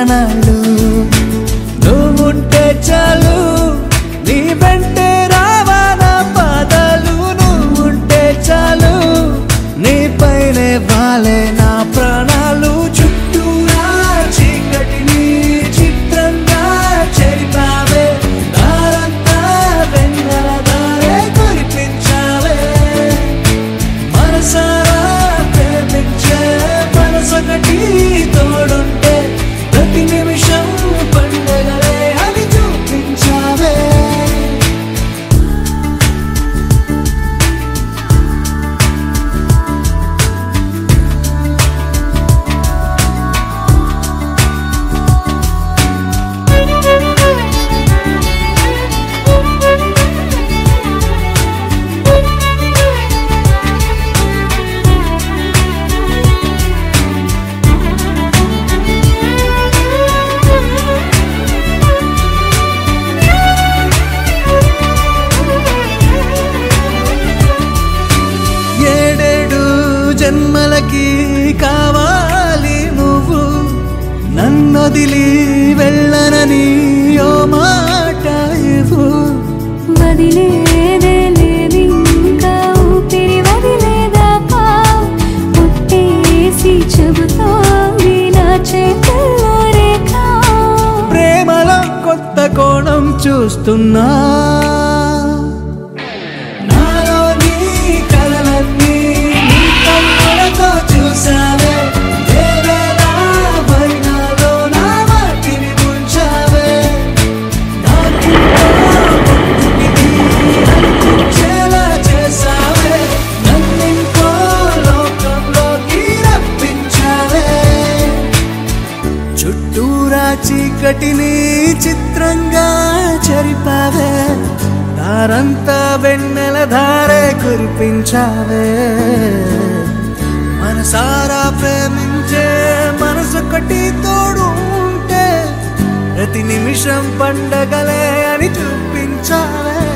నాళ్ళు నువ్వుంటే చాలు నీ వెంటే రావాలా పాదాలు నువ్వుంటే చాలు నీ పైనే వాలే నా ప్రాణాలు చుట్టూరా చీకటిని చిత్రంగా చెరిపావే దారంతా వెన్నెల దారే కురిపించావే మనసారా ప్రేమించే మనసొకటి తోడుంటే ప్రతి నిమిషం పండగలే అని చూపించావే ఏడేడు జన్మలకి కావాలి నువ్వు నన్నొదిలి వెళ్ళనని ఓ మాట ఇవ్వు వదిలేదే లేదింకా ఊపిరి వదిలేదాకా పుట్టేసి చెబుతోంది నా చేతుల్లో రేఖ ప్రేమలో కొత్త కోణం చూస్తున్నా నాలో నీ కలలన్నీ నీ కన్నులతో చూసావే ఏవేలా వైనాలో నా వాటిని ముంచావే నాకింకా గుర్తుకి అనిపించేలా చేసావే నన్నింకో లోకంలోకి రప్పించావే చుట్టూరా చీకటిని చిత్రంగా చెరిపావే దారంతా వెన్నెల ధారే కురిపించావే మనసారా ప్రేమించే మనసొకటి తోడు ఉంటే ప్రతి నిమిషం పండగలే అని చూపించావే